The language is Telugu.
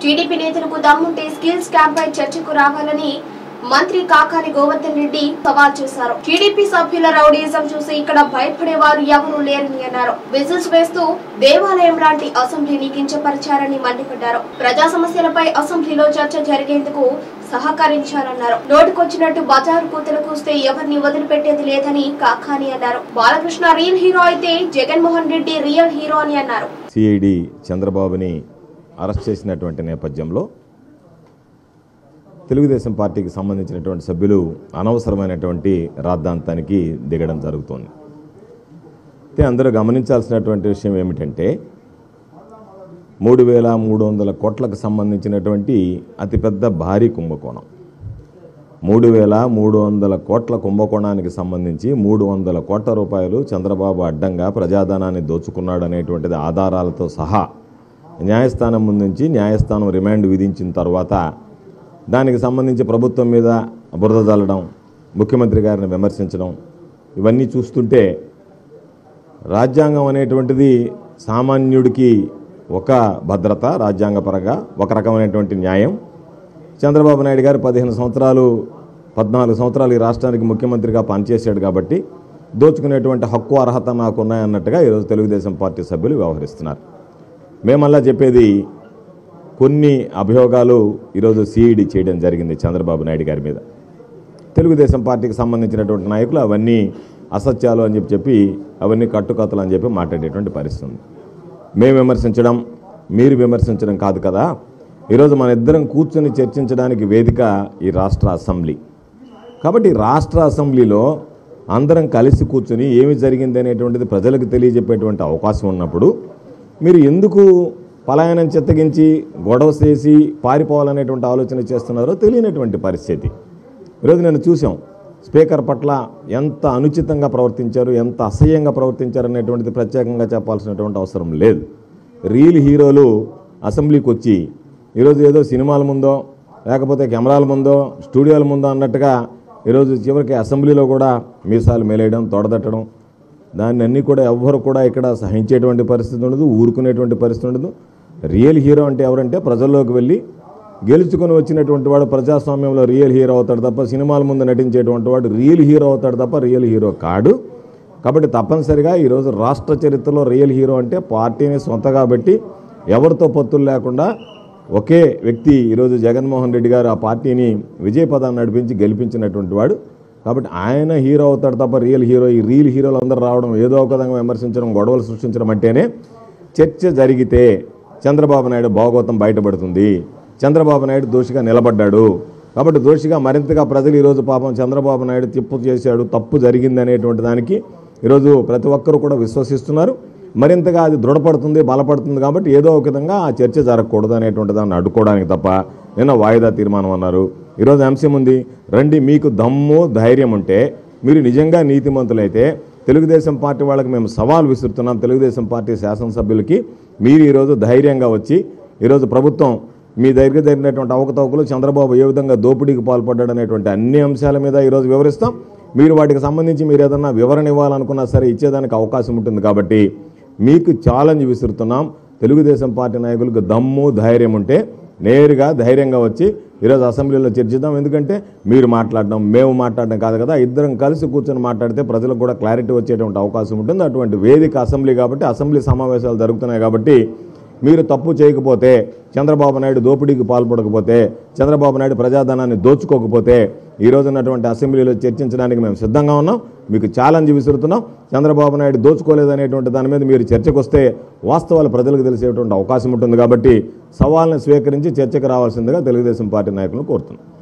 టీడీపీ నేతలకు దమ్ముంటే స్కిల్స్ క్యాంప్ పై చర్చకు రావాలని మంత్రి కాకాని గోవర్ధన్ రెడ్డి సవాల్ చేశారు టీడీపీ సభ్యుల రౌడీజం చూసి ఇక్కడ భయపడేవారు ఎవరూ లేరని అన్నారు విజిల్స్ వేస్తూ దేవాలయం లాంటి అసెంబ్లీని కించపరిచారని మండిపడ్డారు ప్రజా సమస్యలపై అసెంబ్లీలో చర్చ జరిగేందుకు సహకరించారన్నారు నోటికొచ్చినట్టు బజారు కూతలు కూస్తే ఎవరిని వదిలిపెట్టేది లేదని కాకాని అన్నారు బాలకృష్ణ రియల్ హీరో అయితే జగన్మోహన్ రెడ్డి రియల్ హీరో అని అన్నారు సిఐడి చంద్రబాబుని అరెస్ట్ చేసినటువంటి నేపథ్యంలో తెలుగుదేశం పార్టీకి సంబంధించినటువంటి సభ్యులు అనవసరమైనటువంటి రాద్ధాంతానికి దిగడం జరుగుతోంది అయితే అందరూ గమనించాల్సినటువంటి విషయం ఏమిటంటే మూడు వేల మూడు వందల కోట్లకు సంబంధించినటువంటి అతిపెద్ద భారీ కుంభకోణం మూడు వేల మూడు వందల కోట్ల కుంభకోణానికి సంబంధించి మూడు వందల కోట్ల రూపాయలు చంద్రబాబు అడ్డంగా ప్రజాధనాన్ని దోచుకున్నాడు అనేటువంటిది ఆధారాలతో సహా న్యాయస్థానం ముందుంచి న్యాయస్థానం రిమాండ్ విధించిన తర్వాత దానికి సంబంధించి ప్రభుత్వం మీద బురద చల్లడం ముఖ్యమంత్రి గారిని విమర్శించడం ఇవన్నీ చూస్తుంటే రాజ్యాంగం అనేటువంటిది సామాన్యుడికి ఒక భద్రత రాజ్యాంగపరంగా ఒక రకమైనటువంటి న్యాయం చంద్రబాబు నాయుడు గారు పదిహేను సంవత్సరాలు పద్నాలుగు సంవత్సరాలు ఈ రాష్ట్రానికి ముఖ్యమంత్రిగా పనిచేశాడు కాబట్టి దోచుకునేటువంటి హక్కు అర్హత నాకు ఉన్నాయన్నట్టుగా ఈరోజు తెలుగుదేశం పార్టీ సభ్యులు వ్యవహరిస్తున్నారు మేమల్లా చెప్పేది కొన్ని అభియోగాలు ఈరోజు సిఈడి చేయడం జరిగింది చంద్రబాబు నాయుడు గారి మీద తెలుగుదేశం పార్టీకి సంబంధించినటువంటి నాయకులు అవన్నీ అసత్యాలు అని చెప్పి చెప్పి అవన్నీ కట్టుకథలు అని చెప్పి మాట్లాడేటువంటి పరిస్థితి ఉంది మేము విమర్శించడం మీరు విమర్శించడం కాదు కదా ఈరోజు మన ఇద్దరం కూర్చొని చర్చించడానికి వేదిక ఈ రాష్ట్ర అసెంబ్లీ కాబట్టి రాష్ట్ర అసెంబ్లీలో అందరం కలిసి కూర్చొని ఏమి జరిగింది అనేటువంటిది ప్రజలకు తెలియజెప్పేటువంటి అవకాశం ఉన్నప్పుడు మీరు ఎందుకు పలాయనం చిత్తగించి గొడవ చేసి పారిపోవాలనేటువంటి ఆలోచన చేస్తున్నారో తెలియనటువంటి పరిస్థితి ఈరోజు నేను చూసాం స్పీకర్ పట్ల ఎంత అనుచితంగా ప్రవర్తించారు ఎంత అసహ్యంగా ప్రవర్తించారు అనేటువంటిది ప్రత్యేకంగా చెప్పాల్సినటువంటి అవసరం లేదు రియల్ హీరోలు అసెంబ్లీకి వచ్చి ఈరోజు ఏదో సినిమాల ముందో లేకపోతే కెమెరాల ముందో స్టూడియోల ముందో అన్నట్టుగా ఈరోజు చివరికి అసెంబ్లీలో కూడా మీసాలు మేలేయడం తొడదట్టడం దాన్ని అన్నీ కూడా ఎవ్వరు కూడా ఇక్కడ సహించేటువంటి పరిస్థితి ఉండదు ఊరుకునేటువంటి పరిస్థితి ఉండదు రియల్ హీరో అంటే ఎవరంటే ప్రజల్లోకి వెళ్ళి గెలుచుకొని వచ్చినటువంటి వాడు ప్రజాస్వామ్యంలో రియల్ హీరో అవుతాడు తప్ప సినిమాల ముందు నటించేటువంటి వాడు రియల్ హీరో అవుతాడు తప్ప రియల్ హీరో కాడు కాబట్టి తప్పనిసరిగా ఈరోజు రాష్ట్ర చరిత్రలో రియల్ హీరో అంటే పార్టీని సొంతగా పెట్టి ఎవరితో పొత్తులు లేకుండా ఒకే వ్యక్తి ఈరోజు జగన్మోహన్ రెడ్డి గారు ఆ పార్టీని విజయపదాన్ని నడిపించి గెలిపించినటువంటి వాడు కాబట్టి ఆయన హీరో అవుతాడు తప్ప రియల్ హీరో ఈ రియల్ హీరోలు అందరూ రావడం ఏదో ఒక విధంగా విమర్శించడం గొడవలు సృష్టించడం అంటేనే చర్చ జరిగితే చంద్రబాబు నాయుడు భాగవతం బయటపడుతుంది చంద్రబాబు నాయుడు దోషిగా నిలబడ్డాడు కాబట్టి దోషిగా మరింతగా ప్రజలు ఈరోజు పాపం చంద్రబాబు నాయుడు తిప్పు చేశాడు తప్పు జరిగింది అనేటువంటి దానికి ఈరోజు ప్రతి ఒక్కరు కూడా విశ్వసిస్తున్నారు మరింతగా అది దృఢపడుతుంది బలపడుతుంది కాబట్టి ఏదో ఒక విధంగా ఆ చర్చ జరగకూడదు అనేటువంటి దాన్ని అడ్డుకోవడానికి తప్ప నిన్న వాయిదా తీర్మానం అన్నారు ఈరోజు అంశం ఉంది రండి మీకు దమ్ము ధైర్యం ఉంటే మీరు నిజంగా నీతిమంతులైతే తెలుగుదేశం పార్టీ వాళ్ళకి మేము సవాల్ విసురుతున్నాం తెలుగుదేశం పార్టీ శాసనసభ్యులకి మీరు ఈరోజు ధైర్యంగా వచ్చి ఈరోజు ప్రభుత్వం మీ దగ్గర జరిగినటువంటి అవకతవకలు చంద్రబాబు ఏ విధంగా దోపిడీకి పాల్పడ్డాడు అనేటువంటి అన్ని అంశాల మీద ఈరోజు వివరిస్తాం మీరు వాటికి సంబంధించి మీరు ఏదన్నా వివరణ ఇవ్వాలనుకున్నా సరే ఇచ్చేదానికి అవకాశం ఉంటుంది కాబట్టి మీకు ఛాలెంజ్ విసురుతున్నాం తెలుగుదేశం పార్టీ నాయకులకు దమ్ము ధైర్యం ఉంటే నేరుగా ధైర్యంగా వచ్చి ఈరోజు అసెంబ్లీలో చర్చిద్దాం ఎందుకంటే మీరు మాట్లాడడం మేము మాట్లాడడం కాదు కదా ఇద్దరం కలిసి కూర్చొని మాట్లాడితే ప్రజలకు కూడా క్లారిటీ వచ్చేటువంటి అవకాశం ఉంటుంది అటువంటి వేదిక అసెంబ్లీ కాబట్టి అసెంబ్లీ సమావేశాలు జరుగుతున్నాయి కాబట్టి మీరు తప్పు చేయకపోతే చంద్రబాబు నాయుడు దోపిడీకి పాల్పడకపోతే చంద్రబాబు నాయుడు ప్రజాధనాన్ని దోచుకోకపోతే ఈ రోజు ఉన్నటువంటి అసెంబ్లీలో చర్చించడానికి మేము సిద్ధంగా ఉన్నాం మీకు ఛాలెంజ్ విసురుతున్నాం చంద్రబాబు నాయుడు దోచుకోలేదనేటువంటి దాని మీద మీరు చర్చకు వస్తే వాస్తవాలు ప్రజలకు తెలిసేటువంటి అవకాశం ఉంటుంది కాబట్టి సవాల్ని స్వీకరించి చర్చకు రావాల్సిందిగా తెలుగుదేశం పార్టీ నాయకులను కోరుతున్నాం